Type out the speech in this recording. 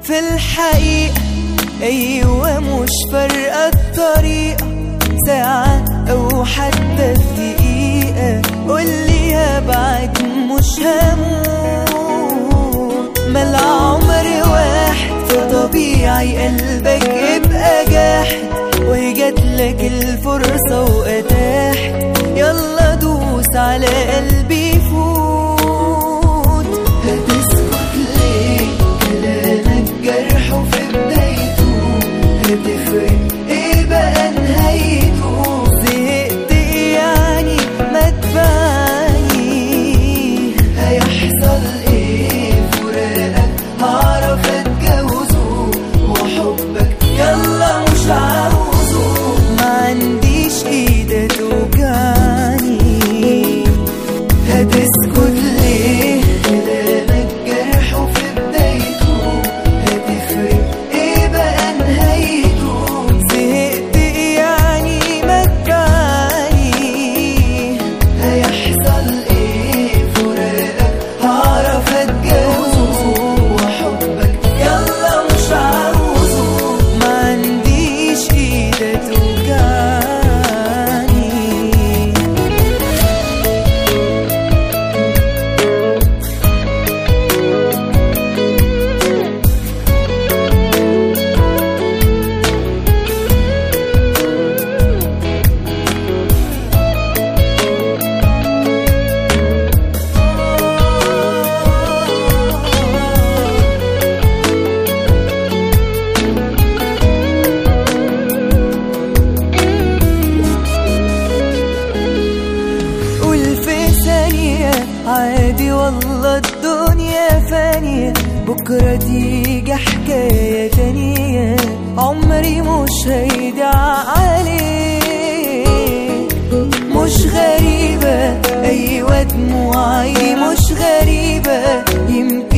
في الحقيقة أيوة مش فارقة الطريقة ساعة أو حتى دقيقة قولي هبعد مش هموت ما العمر واحد فطبيعي قلبك يبقى جاحد وهي جاتلك الفرصة وأتاحت يلا دوس على قلبي فوت هتسكت ليه كلامك جرح وفي بدايته هتفرق ايه بقى نهايته زهقت يعني ما تباني هيحصل ايه فراقك هعرف اتجوزه وحبك يلا مش عاوزه ما عنديش ايدة توجعني هتسكت ليه كلامك جرح وفي بدايته هتفرق ايه بقى نهايته زهقت يعني ما تباني هيحصل ايه فراقك هعرف اتجوزه وحبك يلا مش عاوزه ما عنديش ايدة توجعني قول في ثانية عادي والله الدنيا فانية بكرة تيجي حكاية تانية عمري مش هيدع عليك مش غريبة أيوة دموعي مش غريبة يمكن